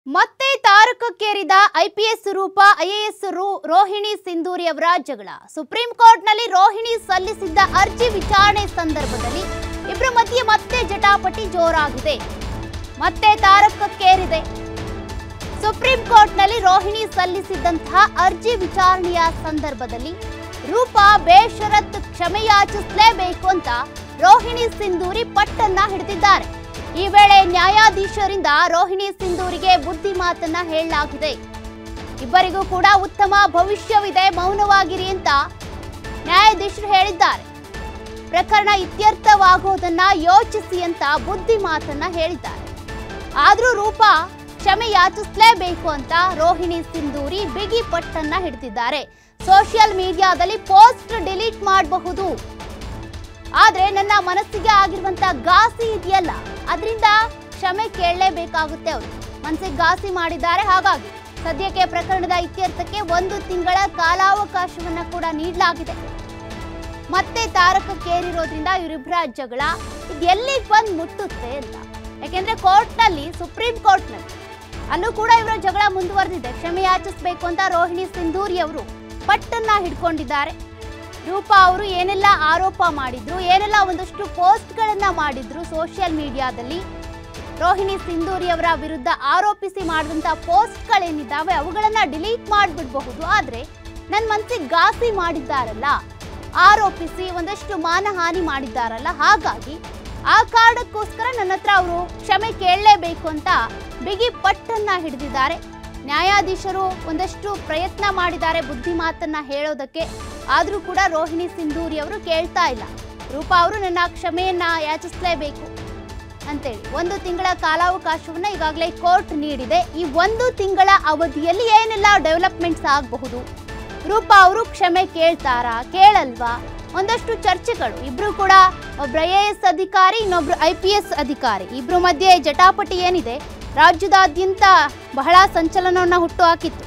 ಮತ್ತೆ ತಾರಕಕ್ಕೇರಿದ ಐಪಿಎಸ್ ರೂಪ ಐಎಎಸ್ ರು ರೋಹಿಣಿ ಸಿಂಧೂರಿ ಅವರ ಜಗಳ ಸುಪ್ರೀಂ ಕೋರ್ಟ್ನಲ್ಲಿ ರೋಹಿಣಿ ಸಲ್ಲಿಸಿದ್ದ ಅರ್ಜಿ ವಿಚಾರಣೆ ಸಂದರ್ಭದಲ್ಲಿ ಇಬ್ಬರ ಮಧ್ಯೆ ಮತ್ತೆ ಜಟಾಪಟಿ ಜೋರಾಗಿದೆ ಮತ್ತೆ ತಾರಕಕ್ಕೇರಿದೆ ಸುಪ್ರೀಂ ಕೋರ್ಟ್ನಲ್ಲಿ ರೋಹಿಣಿ ಸಲ್ಲಿಸಿದ್ದಂತಹ ಅರ್ಜಿ ವಿಚಾರಣೆಯ ಸಂದರ್ಭದಲ್ಲಿ ರೂಪ ಬೇಷರತ್ ಕ್ಷಮೆಯಾಚಿಸಲೇಬೇಕು ಅಂತ ರೋಹಿಣಿ ಸಿಂಧೂರಿ ಪಟ್ಟನ್ನ ಹಿಡಿದಿದ್ದಾರೆ ಈ ವೇಳೆ ನ್ಯಾಯಾಧೀಶರಿಂದ ರೋಹಿಣಿ ಸಿಂಧೂರಿಗೆ ಬುದ್ಧಿ ಮಾತನ್ನ ಹೇಳಲಾಗಿದೆ ಇಬ್ಬರಿಗೂ ಕೂಡ ಉತ್ತಮ ಭವಿಷ್ಯವಿದೆ ಮೌನವಾಗಿರಿ ಅಂತ ನ್ಯಾಯಾಧೀಶರು ಹೇಳಿದ್ದಾರೆ ಪ್ರಕರಣ ಇತ್ಯರ್ಥವಾಗೋದನ್ನ ಯೋಚಿಸಿ ಅಂತ ಬುದ್ಧಿ ಮಾತನ್ನ ಹೇಳಿದ್ದಾರೆ ಆದ್ರೂ ರೂಪ ಕ್ಷಮೆ ಯಾಚಿಸಲೇಬೇಕು ಅಂತ ರೋಹಿಣಿ ಸಿಂಧೂರಿ ಬಿಗಿ ಪಟ್ಟನ್ನ ಹಿಡಿದಿದ್ದಾರೆ ಸೋಷಿಯಲ್ ಮೀಡಿಯಾದಲ್ಲಿ ಪೋಸ್ಟ್ ಡಿಲೀಟ್ ಮಾಡಬಹುದು ಆದ್ರೆ ನನ್ನ ಮನಸ್ಸಿಗೆ ಆಗಿರುವಂತ ಘಾಸಿ ಇದೆಯಲ್ಲ ಅದರಿಂದ ಕ್ಷಮೆ ಕೇಳಲೇಬೇಕಾಗುತ್ತೆ ಅವರು ಮನಸ್ಸಿಗೆ ಘಾಸಿ ಮಾಡಿದ್ದಾರೆ ಹಾಗಾಗಿ ಸದ್ಯಕ್ಕೆ ಪ್ರಕರಣದ ಇತ್ಯರ್ಥಕ್ಕೆ ಒಂದು ತಿಂಗಳ ಕಾಲಾವಕಾಶವನ್ನ ಕೂಡ ನೀಡಲಾಗಿದೆ ಮತ್ತೆ ತಾರಕಕ್ಕೇರಿರೋದ್ರಿಂದ ಇವರಿಬ್ಬರ ಜಗಳ ಇದು ಎಲ್ಲಿಗೆ ಬಂದು ಮುಟ್ಟುತ್ತೆ ಅಂತ ಯಾಕೆಂದ್ರೆ ಕೋರ್ಟ್ನಲ್ಲಿ ಸುಪ್ರೀಂ ಕೋರ್ಟ್ನಲ್ಲಿ ಅಲ್ಲೂ ಕೂಡ ಇವರ ಜಗಳ ಮುಂದುವರೆದಿದೆ ಕ್ಷಮೆ ಯಾಚಿಸಬೇಕು ಅಂತ ರೋಹಿಣಿ ಸಿಂಧೂರಿ ಅವರು ಪಟ್ಟನ್ನ ಹಿಡ್ಕೊಂಡಿದ್ದಾರೆ ರೂಪಾ ಅವರು ಏನೆಲ್ಲ ಆರೋಪ ಮಾಡಿದ್ರು ಏನೆಲ್ಲ ಒಂದಷ್ಟು ಪೋಸ್ಟ್ಗಳನ್ನ ಮಾಡಿದ್ರು ಸೋಷಿಯಲ್ ಮೀಡಿಯಾದಲ್ಲಿ ರೋಹಿಣಿ ಸಿಂಧೂರಿ ಅವರ ವಿರುದ್ಧ ಆರೋಪಿಸಿ ಮಾಡಿದಂಥ ಪೋಸ್ಟ್ಗಳೇನಿದ್ದಾವೆ ಅವುಗಳನ್ನ ಡಿಲೀಟ್ ಮಾಡಿಬಿಡಬಹುದು ಆದರೆ ನನ್ನ ಮನಸ್ಸಿಗೆ ಘಾಸಿ ಮಾಡಿದ್ದಾರಲ್ಲ ಆರೋಪಿಸಿ ಒಂದಷ್ಟು ಮಾನಹಾನಿ ಮಾಡಿದ್ದಾರಲ್ಲ ಹಾಗಾಗಿ ಆ ಕಾರಣಕ್ಕೋಸ್ಕರ ನನ್ನ ಹತ್ರ ಅವರು ಕ್ಷಮೆ ಕೇಳಲೇಬೇಕು ಅಂತ ಬಿಗಿ ಪಟ್ಟನ್ನ ಹಿಡಿದಿದ್ದಾರೆ ನ್ಯಾಯಾಧೀಶರು ಒಂದಷ್ಟು ಪ್ರಯತ್ನ ಮಾಡಿದ್ದಾರೆ ಬುದ್ಧಿ ಮಾತನ್ನ ಹೇಳೋದಕ್ಕೆ ಆದರೂ ಕೂಡ ರೋಹಿಣಿ ಸಿಂಧೂರಿ ಅವರು ಕೇಳ್ತಾ ಇಲ್ಲ ರೂಪಾ ಅವರು ನನ್ನ ಕ್ಷಮೆಯನ್ನ ಯಾಚಿಸಲೇಬೇಕು ಅಂತೇಳಿ ಒಂದು ತಿಂಗಳ ಕಾಲಾವಕಾಶವನ್ನ ಈಗಾಗಲೇ ಕೋರ್ಟ್ ನೀಡಿದೆ ಈ ಒಂದು ತಿಂಗಳ ಅವಧಿಯಲ್ಲಿ ಏನೆಲ್ಲ ಡೆವಲಪ್ಮೆಂಟ್ಸ್ ಆಗಬಹುದು ರೂಪಾ ಅವರು ಕ್ಷಮೆ ಕೇಳ್ತಾರಾ ಕೇಳಲ್ವಾ ಒಂದಷ್ಟು ಚರ್ಚೆಗಳು ಇಬ್ರು ಕೂಡ ಒಬ್ರು ಐ ಎ ಎಸ್ ಅಧಿಕಾರಿ ಇನ್ನೊಬ್ರು ಐ ಪಿ ಎಸ್ ಅಧಿಕಾರಿ ಇಬ್ರು ಮಧ್ಯೆ ಜಟಾಪಟಿ ಏನಿದೆ ರಾಜ್ಯದಾದ್ಯಂತ ಬಹಳ ಸಂಚಲನವನ್ನ ಹುಟ್ಟು ಹಾಕಿತ್ತು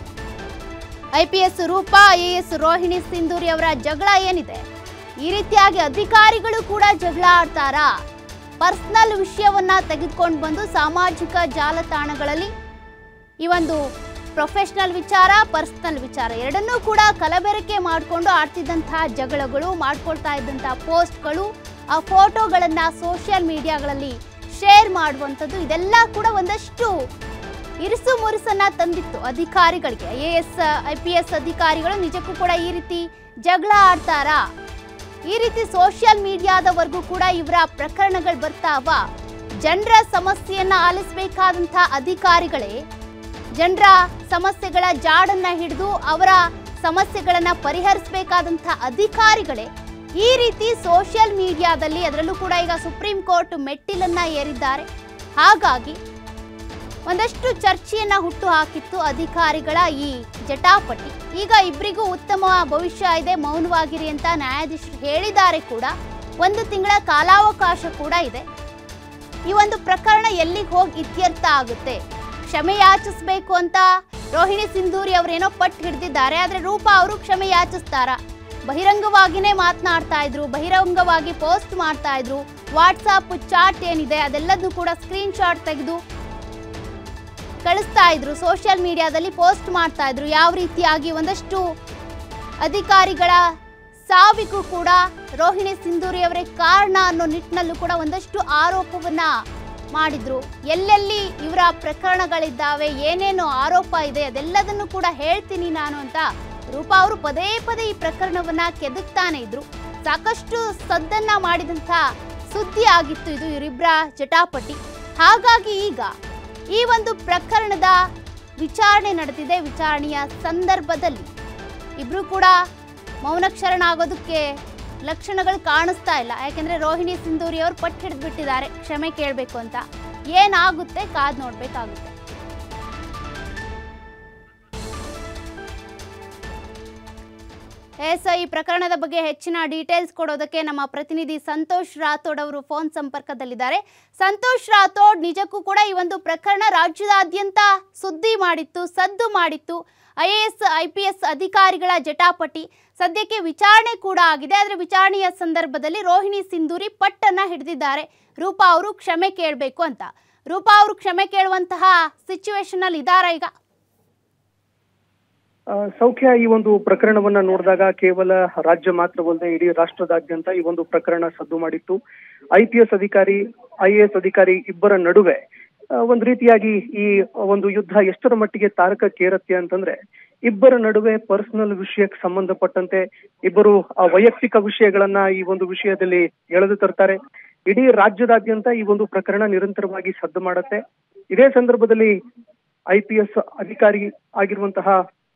I P S Roopa I A S Rohini Sindhuri ಅವರ ಜಗಳ ಏನಿದೆ ಈ ರೀತಿಯಾಗಿ ಅಧಿಕಾರಿಗಳು ಕೂಡ ಜಗಳ ಆಡ್ತಾರಾ ಪರ್ಸನಲ್ ವಿಷಯವನ್ನ ತೆಗೆದುಕೊಂಡು ಬಂದು ಸಾಮಾಜಿಕ ಜಾಲತಾಣಗಳಲ್ಲಿ ಈ ಒಂದು ಪ್ರೊಫೆಷನಲ್ ವಿಚಾರ ಪರ್ಸನಲ್ ವಿಚಾರ ಎರಡನ್ನೂ ಕೂಡ ಕಲಬೆರಕೆ ಮಾಡಿಕೊಂಡು ಆಡ್ತಿದ್ದಂತಹ ಜಗಳಗಳು ಮಾಡ್ಕೊಳ್ತಾ ಇದ್ದಂತಹ ಪೋಸ್ಟ್ಗಳು ಆ ಫೋಟೋಗಳನ್ನ ಸೋಷಿಯಲ್ ಮೀಡಿಯಾಗಳಲ್ಲಿ ಶೇರ್ ಮಾಡುವಂಥದ್ದು ಇದೆಲ್ಲ ಕೂಡ ಒಂದಷ್ಟು ಇರಿಸು ಮುರಿಸನ್ನ ತಂದಿತ್ತು ಅಧಿಕಾರಿಗಳಿಗೆ I A S I P S ಅಧಿಕಾರಿಗಳು ನಿಜಕ್ಕೂ ಕೂಡ ಈ ರೀತಿ ಜಗಳ ಆಡ್ತಾರಾ ಈ ರೀತಿ ಸೋಷಿಯಲ್ ಮೀಡಿಯಾದವರೆಗೂ ಕೂಡ ಇವರ ಪ್ರಕರಣಗಳು ಬರ್ತಾವ ಜನರ ಸಮಸ್ಯೆಯನ್ನ ಆಲಿಸಬೇಕಾದಂಥ ಅಧಿಕಾರಿಗಳೇ ಜನರ ಸಮಸ್ಯೆಗಳ ಜಾಡನ್ನ ಹಿಡಿದು ಅವರ ಸಮಸ್ಯೆಗಳನ್ನ ಪರಿಹರಿಸಬೇಕಾದಂಥ ಅಧಿಕಾರಿಗಳೇ ಈ ರೀತಿ ಸೋಷಿಯಲ್ ಮೀಡಿಯಾದಲ್ಲಿ ಅದರಲ್ಲೂ ಕೂಡ ಈಗ ಸುಪ್ರೀಂ ಕೋರ್ಟ್ ಮೆಟ್ಟಿಲನ್ನ ಏರಿದ್ದಾರೆ ಹಾಗಾಗಿ ಒಂದಷ್ಟು ಚರ್ಚೆಯನ್ನ ಹುಟ್ಟು ಹಾಕಿತ್ತು ಅಧಿಕಾರಿಗಳ ಈ ಜಟಾಪಟಿ ಈಗ ಇಬ್ಬರಿಗೂ ಉತ್ತಮ ಭವಿಷ್ಯ ಇದೆ ಮೌನವಾಗಿರಿ ಅಂತ ನ್ಯಾಯಾಧೀಶರು ಹೇಳಿದ್ದಾರೆ ಕೂಡ ಒಂದು ತಿಂಗಳ ಕಾಲಾವಕಾಶ ಕೂಡ ಇದೆ ಈ ಒಂದು ಪ್ರಕರಣ ಎಲ್ಲಿಗೆ ಹೋಗಿ ಇತ್ಯರ್ಥ ಆಗುತ್ತೆ ಕ್ಷಮೆ ಯಾಚಿಸ್ಬೇಕು ಅಂತ ರೋಹಿಣಿ ಸಿಂಧೂರಿ ಅವರೇನೋ ಪಟ್ಟು ಹಿಡಿದಿದ್ದಾರೆ ಆದ್ರೆ ರೂಪಾ ಅವರು ಕ್ಷಮೆ ಯಾಚಿಸ್ತಾರ ಬಹಿರಂಗವಾಗಿನೇ ಮಾತನಾಡ್ತಾ ಇದ್ರು ಬಹಿರಂಗವಾಗಿ ಪೋಸ್ಟ್ ಮಾಡ್ತಾ ಇದ್ರು ವಾಟ್ಸಾಪ್ ಚಾಟ್ ಏನಿದೆ ಅದೆಲ್ಲದನ್ನು ಕೂಡ ಸ್ಕ್ರೀನ್ ಶಾಟ್ ತೆಗೆದು ಕಳಿಸ್ತಾ ಇದ್ರು ಸೋಷಿಯಲ್ ಮೀಡಿಯಾದಲ್ಲಿ ಪೋಸ್ಟ್ ಮಾಡ್ತಾ ಇದ್ರು ಯಾವ ರೀತಿಯಾಗಿ ಒಂದಷ್ಟು ಅಧಿಕಾರಿಗಳ ಸಾವಿಗೂ ಕೂಡ ರೋಹಿಣಿ ಸಿಂಧೂರಿ ಅವರೇ ಕಾರಣ ಅನ್ನೋ ನಿಟ್ಟಿನಲ್ಲೂ ಕೂಡ ಒಂದಷ್ಟು ಆರೋಪವನ್ನ ಮಾಡಿದ್ರು ಎಲ್ಲೆಲ್ಲಿ ಇವರ ಪ್ರಕರಣಗಳಿದ್ದಾವೆ ಏನೇನು ಆರೋಪ ಇದೆ ಅದೆಲ್ಲದನ್ನು ಕೂಡ ಹೇಳ್ತೀನಿ ನಾನು ಅಂತ ರೂಪಾ ಅವರು ಪದೇ ಪದೇ ಈ ಪ್ರಕರಣವನ್ನ ಕೆದಕ್ತಾನೆ ಇದ್ರು ಸಾಕಷ್ಟು ಸದ್ದನ್ನ ಮಾಡಿದಂಥ ಸುದ್ದಿ ಆಗಿತ್ತು ಇದು ಇವರಿಬ್ಬರ ಜಟಾಪಟಿ ಹಾಗಾಗಿ ಈಗ ಈ ಒಂದು ಪ್ರಕರಣದ ವಿಚಾರಣೆ ನಡೆದಿದೆ ವಿಚಾರಣೆಯ ಸಂದರ್ಭದಲ್ಲಿ ಇಬ್ರು ಕೂಡ ಮೌನಕ್ಷರಣಾಗೋದಕ್ಕೆ ಲಕ್ಷಣಗಳು ಕಾಣಿಸ್ತಾ ಇಲ್ಲ ಯಾಕೆಂದ್ರೆ ರೋಹಿಣಿ ಸಿಂಧೂರಿ ಅವರು ಪಟ್ಟು ಹಿಡಿದ್ಬಿಟ್ಟಿದ್ದಾರೆ ಕ್ಷಮೆ ಕೇಳಬೇಕು ಅಂತ ಏನಾಗುತ್ತೆ ಕಾದ್ ನೋಡ್ಬೇಕಾಗುತ್ತೆ ಎಸ್ ಈ ಪ್ರಕರಣದ ಬಗ್ಗೆ ಹೆಚ್ಚಿನ ಡೀಟೇಲ್ಸ್ ಕೊಡೋದಕ್ಕೆ ನಮ್ಮ ಪ್ರತಿನಿಧಿ ಸಂತೋಷ್ ರಾಥೋಡ್ ಅವರು ಫೋನ್ ಸಂಪರ್ಕದಲ್ಲಿದ್ದಾರೆ ಸಂತೋಷ್ ರಾಥೋಡ್ ನಿಜಕ್ಕೂ ಕೂಡ ಈ ಒಂದು ಪ್ರಕರಣ ರಾಜ್ಯದಾದ್ಯಂತ ಸುದ್ದಿ ಮಾಡಿತ್ತು ಸದ್ದು ಮಾಡಿತ್ತು I A S I P S ಅಧಿಕಾರಿಗಳ ಜಟಾಪಟಿ ಸದ್ಯಕ್ಕೆ ವಿಚಾರಣೆ ಕೂಡ ಆಗಿದೆ ಆದರೆ ವಿಚಾರಣೆಯ ಸಂದರ್ಭದಲ್ಲಿ ರೋಹಿಣಿ ಸಿಂಧೂರಿ ಪಟ್ಟನ್ನ ಹಿಡಿದಿದ್ದಾರೆ ರೂಪಾ ಅವರು ಕ್ಷಮೆ ಕೇಳಬೇಕು ಅಂತ ರೂಪಾ ಅವರು ಕ್ಷಮೆ ಕೇಳುವಂತಹ ಸಿಚುವೇಶನ್ ಅಲ್ಲಿ ಇದಾರ ಈಗ ಆ, ಸೌಖ್ಯ ಈ ಒಂದು ಪ್ರಕರಣವನ್ನ ನೋಡಿದಾಗ ಕೇವಲ ರಾಜ್ಯ ಮಾತ್ರವಲ್ಲದೆ ಇಡೀ ರಾಷ್ಟ್ರದಾದ್ಯಂತ ಈ ಒಂದು ಪ್ರಕರಣ ಸದ್ದು ಮಾಡಿತ್ತು ಐ ಪಿ ಎಸ್ ಅಧಿಕಾರಿ ಐ ಎ ಎಸ್ ಅಧಿಕಾರಿ ಇಬ್ಬರ ನಡುವೆ ಆ, ಒಂದು ರೀತಿಯಾಗಿ ಈ ಒಂದು ಯುದ್ಧ ಎಷ್ಟರ ಮಟ್ಟಿಗೆ ತಾರಕಕ್ಕೇರತ್ತೆ ಅಂತಂದ್ರೆ ಇಬ್ಬರ ನಡುವೆ ಪರ್ಸನಲ್ ವಿಷಯಕ್ಕೆ ಸಂಬಂಧಪಟ್ಟಂತೆ ಇಬ್ಬರು ಆ, ವೈಯಕ್ತಿಕ ವಿಷಯಗಳನ್ನ ಈ ಒಂದು ವಿಷಯದಲ್ಲಿ ಎಳೆದು ತರ್ತಾರೆ ಇಡೀ ರಾಜ್ಯದಾದ್ಯಂತ ಈ ಒಂದು ಪ್ರಕರಣ ನಿರಂತರವಾಗಿ ಸದ್ದು ಮಾಡುತ್ತೆ ಇದೇ ಸಂದರ್ಭದಲ್ಲಿ ಐ ಪಿ ಎಸ್ ಅಧಿಕಾರಿ ಆಗಿರುವಂತಹ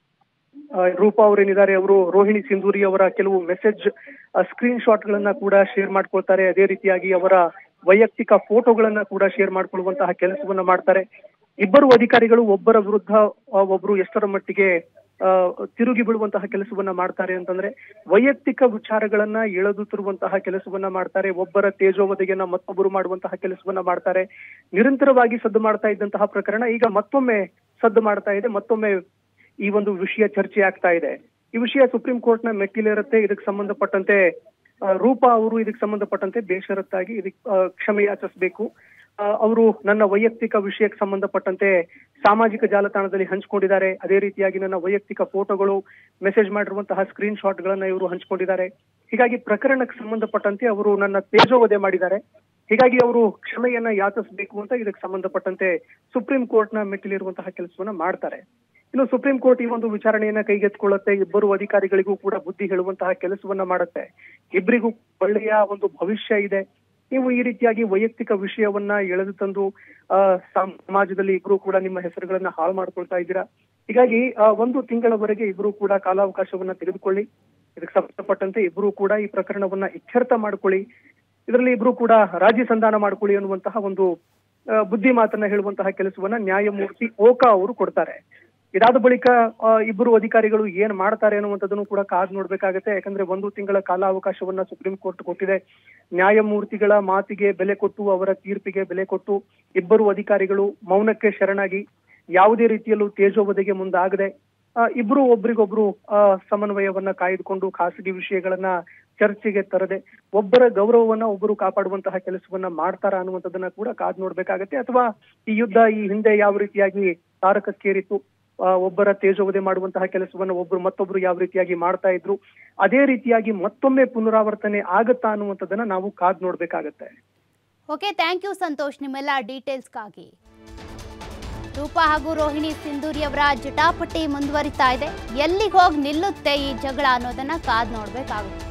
ಆ, ರೂಪಾ ಅವರೇನಿದ್ದಾರೆ ಅವರು ರೋಹಿಣಿ ಸಿಂಧೂರಿ ಅವರ ಕೆಲವು ಮೆಸೇಜ್ ಸ್ಕ್ರೀನ್ ಶಾಟ್ ಗಳನ್ನ ಕೂಡ ಶೇರ್ ಮಾಡ್ಕೊಳ್ತಾರೆ ಅದೇ ರೀತಿಯಾಗಿ ಅವರ ವೈಯಕ್ತಿಕ ಫೋಟೋಗಳನ್ನ ಕೂಡ ಶೇರ್ ಮಾಡ್ಕೊಳ್ಳುವಂತಹ ಕೆಲಸವನ್ನ ಮಾಡ್ತಾರೆ ಇಬ್ಬರು ಅಧಿಕಾರಿಗಳು ಒಬ್ಬರ ವಿರುದ್ಧ ಆ, ಒಬ್ರು ಎಷ್ಟರ ಮಟ್ಟಿಗೆ ಆ, ತಿರುಗಿ ಬೀಳುವಂತಹ ಕೆಲಸವನ್ನ ಮಾಡ್ತಾರೆ ಅಂತಂದ್ರೆ ವೈಯಕ್ತಿಕ ವಿಚಾರಗಳನ್ನ ಎಳೆದು ತರುವಂತಹ ಕೆಲಸವನ್ನ ಮಾಡ್ತಾರೆ ಒಬ್ಬರ ತೇಜೋವಧೆಯನ್ನ ಮತ್ತೊಬ್ಬರು ಮಾಡುವಂತಹ ಕೆಲಸವನ್ನ ಮಾಡ್ತಾರೆ ನಿರಂತರವಾಗಿ ಸದ್ದು ಮಾಡ್ತಾ ಇದ್ದಂತಹ ಪ್ರಕರಣ ಈಗ ಮತ್ತೊಮ್ಮೆ ಸದ್ದು ಮಾಡ್ತಾ ಇದೆ ಮತ್ತೊಮ್ಮೆ ಈ ಒಂದು ವಿಷಯ ಚರ್ಚೆ ಆಗ್ತಾ ಇದೆ ಈ ವಿಷಯ ಸುಪ್ರೀಂ ಕೋರ್ಟ್ ನ ಮೆಟ್ಟಿಲಿರುತ್ತೆ ಇದಕ್ಕೆ ಸಂಬಂಧಪಟ್ಟಂತೆ ಆ, ರೂಪಾ ಅವರು ಇದಕ್ಕೆ ಸಂಬಂಧಪಟ್ಟಂತೆ ಬೇಷರತ್ತಾಗಿ ಇದಕ್ಕೆ ಆ, ಕ್ಷಮೆ ಯಾಚಿಸಬೇಕು ಅವರು ನನ್ನ ವೈಯಕ್ತಿಕ ವಿಷಯಕ್ಕೆ ಸಂಬಂಧಪಟ್ಟಂತೆ ಸಾಮಾಜಿಕ ಜಾಲತಾಣದಲ್ಲಿ ಹಂಚ್ಕೊಂಡಿದ್ದಾರೆ ಅದೇ ರೀತಿಯಾಗಿ ನನ್ನ ವೈಯಕ್ತಿಕ ಫೋಟೋಗಳು ಮೆಸೇಜ್ ಮಾಡಿರುವಂತಹ ಸ್ಕ್ರೀನ್ ಶಾಟ್ ಗಳನ್ನ ಇವರು ಹಂಚ್ಕೊಂಡಿದ್ದಾರೆ ಹೀಗಾಗಿ ಪ್ರಕರಣಕ್ಕೆ ಸಂಬಂಧಪಟ್ಟಂತೆ ಅವರು ನನ್ನ ತೇಜೋವಧೆ ಮಾಡಿದ್ದಾರೆ ಹೀಗಾಗಿ ಅವರು ಕ್ಷಮೆಯನ್ನ ಯಾಚಿಸಬೇಕು ಅಂತ ಇದಕ್ಕೆ ಸಂಬಂಧಪಟ್ಟಂತೆ ಸುಪ್ರೀಂ ಕೋರ್ಟ್ ನ ಮೆಟ್ಟಿಲಿರುವಂತಹ ಕೆಲಸವನ್ನ ಮಾಡ್ತಾರೆ ಇನ್ನು ಸುಪ್ರೀಂ ಕೋರ್ಟ್ ಈ ಒಂದು ವಿಚಾರಣೆಯನ್ನ ಕೈಗೆತ್ತಿಕೊಳ್ಳುತ್ತೆ ಇಬ್ಬರು ಅಧಿಕಾರಿಗಳಿಗೂ ಕೂಡ ಬುದ್ಧಿ ಹೇಳುವಂತಹ ಕೆಲಸವನ್ನ ಮಾಡುತ್ತೆ ಇಬ್ಬರಿಗೂ ಒಳ್ಳೆಯ ಒಂದು ಭವಿಷ್ಯ ಇದೆ ನೀವು ಈ ರೀತಿಯಾಗಿ ವೈಯಕ್ತಿಕ ವಿಷಯವನ್ನ ಎಳೆದು ತಂದು ಆ ಸಮಾಜದಲ್ಲಿ ಇಬ್ರು ಕೂಡ ನಿಮ್ಮ ಹೆಸರುಗಳನ್ನ ಹಾಳು ಮಾಡ್ಕೊಳ್ತಾ ಇದ್ದೀರಾ ಹೀಗಾಗಿ ಆ, ಒಂದು ತಿಂಗಳವರೆಗೆ ಇಬ್ರು ಕೂಡ ಕಾಲಾವಕಾಶವನ್ನ ತೆಗೆದುಕೊಳ್ಳಿ ಇದಕ್ಕೆ ಸಂಬಂಧಪಟ್ಟಂತೆ ಇಬ್ರು ಕೂಡ ಈ ಪ್ರಕರಣವನ್ನ ಇತ್ಯರ್ಥ ಮಾಡ್ಕೊಳ್ಳಿ ಇದರಲ್ಲಿ ಇಬ್ರು ಕೂಡ ರಾಜಿ ಸಂಧಾನ ಮಾಡ್ಕೊಳ್ಳಿ ಅನ್ನುವಂತಹ ಒಂದು ಆ, ಬುದ್ಧಿ ಮಾತನ್ನ ಹೇಳುವಂತಹ ಕೆಲಸವನ್ನ ನ್ಯಾಯಮೂರ್ತಿ ಓಕಾ ಅವರು ಕೊಡ್ತಾರೆ ಇದಾದ ಬಳಿಕ ಆ, ಇಬ್ಬರು ಅಧಿಕಾರಿಗಳು ಏನ್ ಮಾಡ್ತಾರೆ ಅನ್ನುವಂಥದ್ದನ್ನು ಕೂಡ ಕಾದ್ ನೋಡ್ಬೇಕಾಗತ್ತೆ ಯಾಕಂದ್ರೆ ಒಂದು ತಿಂಗಳ ಕಾಲಾವಕಾಶವನ್ನ ಸುಪ್ರೀಂ ಕೋರ್ಟ್ ಕೊಟ್ಟಿದೆ ನ್ಯಾಯಮೂರ್ತಿಗಳ ಮಾತಿಗೆ ಬೆಲೆ ಕೊಟ್ಟು ಅವರ ತೀರ್ಪಿಗೆ ಬೆಲೆ ಕೊಟ್ಟು ಇಬ್ಬರು ಅಧಿಕಾರಿಗಳು ಮೌನಕ್ಕೆ ಶರಣಾಗಿ ಯಾವುದೇ ರೀತಿಯಲ್ಲೂ ತೇಜೋವಧೆಗೆ ಮುಂದಾಗದೆ ಆ, ಇಬ್ರು ಒಬ್ರಿಗೊಬ್ರು ಆ, ಸಮನ್ವಯವನ್ನ ಕಾಯ್ದುಕೊಂಡು ಖಾಸಗಿ ವಿಷಯಗಳನ್ನ ಚರ್ಚೆಗೆ ತರದೆ ಒಬ್ಬರ ಗೌರವವನ್ನ ಒಬ್ಬರು ಕಾಪಾಡುವಂತಹ ಕೆಲಸವನ್ನ ಮಾಡ್ತಾರ ಅನ್ನುವಂಥದ್ದನ್ನ ಕೂಡ ಕಾದ್ ನೋಡ್ಬೇಕಾಗತ್ತೆ ಅಥವಾ ಈ ಯುದ್ಧ ಈ ಹಿಂದೆ ಯಾವ ರೀತಿಯಾಗಿ ತಾರಕಕ್ಕೇರಿತ್ತು ಆ, ಒಬ್ಬರ ತೇಜೋವಧೆ ಮಾಡುವಂತಹ ಕೆಲಸವನ್ನ ಒಬ್ರು ಮತ್ತೊಬ್ರು ಯಾವ ರೀತಿಯಾಗಿ ಮಾಡ್ತಾ ಇದ್ರು ಅದೇ ರೀತಿಯಾಗಿ ಮತ್ತೊಮ್ಮೆ ಪುನರಾವರ್ತನೆ ಆಗತ್ತಾ ಅನ್ನುವಂಥದ್ದನ್ನ ನಾವು ಕಾದ್ ನೋಡ್ಬೇಕಾಗತ್ತೆ ಓಕೆ ಥ್ಯಾಂಕ್ ಯು ಸಂತೋಷ್ ನಿಮ್ಮೆಲ್ಲ ಡೀಟೇಲ್ಸ್ಗಾಗಿ ರೂಪಾ ಹಾಗೂ ರೋಹಿಣಿ ಸಿಂಧೂರಿ ಅವರ ಜಟಾಪಟಿ ಮುಂದುವರಿತಾ ಇದೆ ಎಲ್ಲಿಗೆ ಹೋಗಿ ನಿಲ್ಲುತ್ತೆ ಈ ಜಗಳ ಅನ್ನೋದನ್ನ ಕಾದ್ ನೋಡ್ಬೇಕಾಗುತ್ತೆ